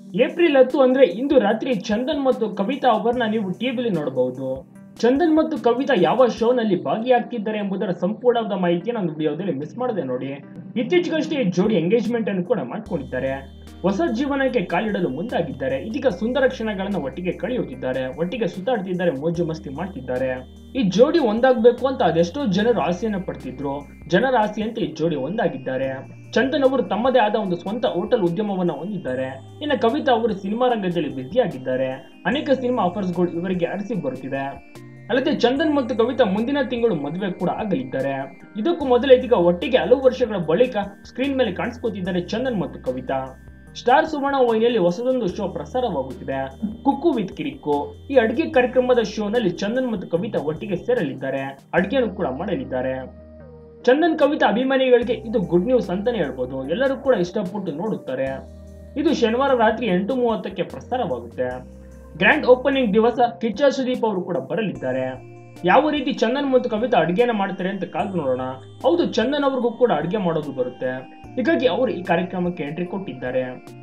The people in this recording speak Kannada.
ಏಪ್ರಿಲ್ ಹತ್ತು ಅಂದ್ರೆ ಇಂದು ರಾತ್ರಿ ಚಂದನ್ ಮತ್ತು ಕವಿತಾ ಅವರನ್ನ ನೀವು ಟಿವಿಲಿ ನೋಡಬಹುದು ಚಂದನ್ ಮತ್ತು ಕವಿತಾ ಯಾವ ಶೋನಲ್ಲಿ ಭಾಗಿಯಾಗ್ತಿದ್ದಾರೆ ಎಂಬುದರ ಸಂಪೂರ್ಣವಾದ ಮಾಹಿತಿ ನಾನು ವಿಡಿಯೋದಲ್ಲಿ ಮಿಸ್ ಮಾಡದೆ ನೋಡಿ ಇತ್ತೀಚೆಗಷ್ಟೇ ಈ ಜೋಡಿ ಎಂಗೇಜ್ಮೆಂಟ್ ಅನ್ನು ಕೂಡ ಮಾಡ್ಕೊಂಡಿದ್ದಾರೆ ಹೊಸ ಜೀವನಕ್ಕೆ ಕಾಲಿಡಲು ಮುಂದಾಗಿದ್ದಾರೆ ಇದೀಗ ಸುಂದರ ಕ್ಷಣಗಳನ್ನ ಒಟ್ಟಿಗೆ ಕಳೆಯುತ್ತಿದ್ದಾರೆ ಒಟ್ಟಿಗೆ ಸುತ್ತಾಡ್ತಿದ್ದಾರೆ ಮೋಜು ಮಸ್ತಿ ಮಾಡ್ತಿದ್ದಾರೆ ಈ ಜೋಡಿ ಒಂದಾಗಬೇಕು ಅಂತ ಅದೆಷ್ಟೋ ಜನರು ಆಸೆಯನ್ನ ಪಡ್ತಿದ್ರು ಜನರ ಆಸೆಯಂತೆ ಈ ಜೋಡಿ ಒಂದಾಗಿದ್ದಾರೆ ಚಂದನ್ ಅವರು ತಮ್ಮದೇ ಆದ ಒಂದು ಸ್ವಂತ ಹೋಟೆಲ್ ಉದ್ಯಮವನ್ನ ಹೊಂದಿದ್ದಾರೆ ಇನ್ನು ಕವಿತಾ ಅವರು ಸಿನಿಮಾ ರಂಗದಲ್ಲಿ ಬ್ಯುಸಿಯಾಗಿದ್ದಾರೆ ಅನೇಕ ಸಿನಿಮಾ ಆಫರ್ಸ್ಗಳು ಇವರಿಗೆ ಅರಸಿ ಬರುತ್ತಿದೆ ಅಲ್ಲದೆ ಚಂದನ್ ಮತ್ತು ಕವಿತಾ ಮುಂದಿನ ತಿಂಗಳು ಮದುವೆ ಕೂಡ ಆಗಲಿದ್ದಾರೆ ಇದಕ್ಕೂ ಮೊದಲೇ ಇದೀಗ ಒಟ್ಟಿಗೆ ಹಲವು ವರ್ಷಗಳ ಬಳಿಕ ಸ್ಕ್ರೀನ್ ಮೇಲೆ ಕಾಣಿಸ್ಕೊತಿದ್ದಾರೆ ಚಂದನ್ ಮತ್ತು ಕವಿತಾ ಸ್ಟಾರ್ ಸುವರ್ಣ ವಾಹಿನಿಯಲ್ಲಿ ಹೊಸದೊಂದು ಶೋ ಪ್ರಸಾರವಾಗುತ್ತಿದೆ ಕುಕ್ಕು ವಿತ್ ಕಿರಿಕ್ಕು ಈ ಅಡುಗೆ ಕಾರ್ಯಕ್ರಮದ ಶೋನಲ್ಲಿ ಚಂದನ್ ಮತ್ತು ಕವಿತಾ ಒಟ್ಟಿಗೆ ಸೇರಲಿದ್ದಾರೆ ಅಡುಗೆಯನ್ನು ಕೂಡ ಮಾಡಲಿದ್ದಾರೆ ಚಂದನ್ ಕವಿತಾ ಅಭಿಮಾನಿಗಳಿಗೆ ಇದು ಗುಡ್ ನ್ಯೂಸ್ ಅಂತಾನೆ ಹೇಳ್ಬೋದು ಎಲ್ಲರೂ ಕೂಡ ಇಷ್ಟಪಟ್ಟು ನೋಡುತ್ತಾರೆ ಇದು ಶನಿವಾರ ರಾತ್ರಿ ಎಂಟು ಮೂವತ್ತಕ್ಕೆ ಪ್ರಸಾರವಾಗುತ್ತೆ ಗ್ರ್ಯಾಂಡ್ ಓಪನಿಂಗ್ ದಿವಸ ಕಿಚ್ಚ ಸುದೀಪ್ ಅವರು ಕೂಡ ಬರಲಿದ್ದಾರೆ ಯಾವ ರೀತಿ ಚಂದನ್ ಮತ್ತು ಕವಿತಾ ಅಡುಗೆನ ಮಾಡ್ತಾರೆ ಅಂತ ಕಾದು ನೋಡೋಣ ಹೌದು ಚಂದನ್ ಅವ್ರಿಗೂ ಕೂಡ ಅಡುಗೆ ಮಾಡೋದು ಬರುತ್ತೆ ಹೀಗಾಗಿ ಅವರು ಈ ಕಾರ್ಯಕ್ರಮಕ್ಕೆ ಎಂಟ್ರಿ ಕೊಟ್ಟಿದ್ದಾರೆ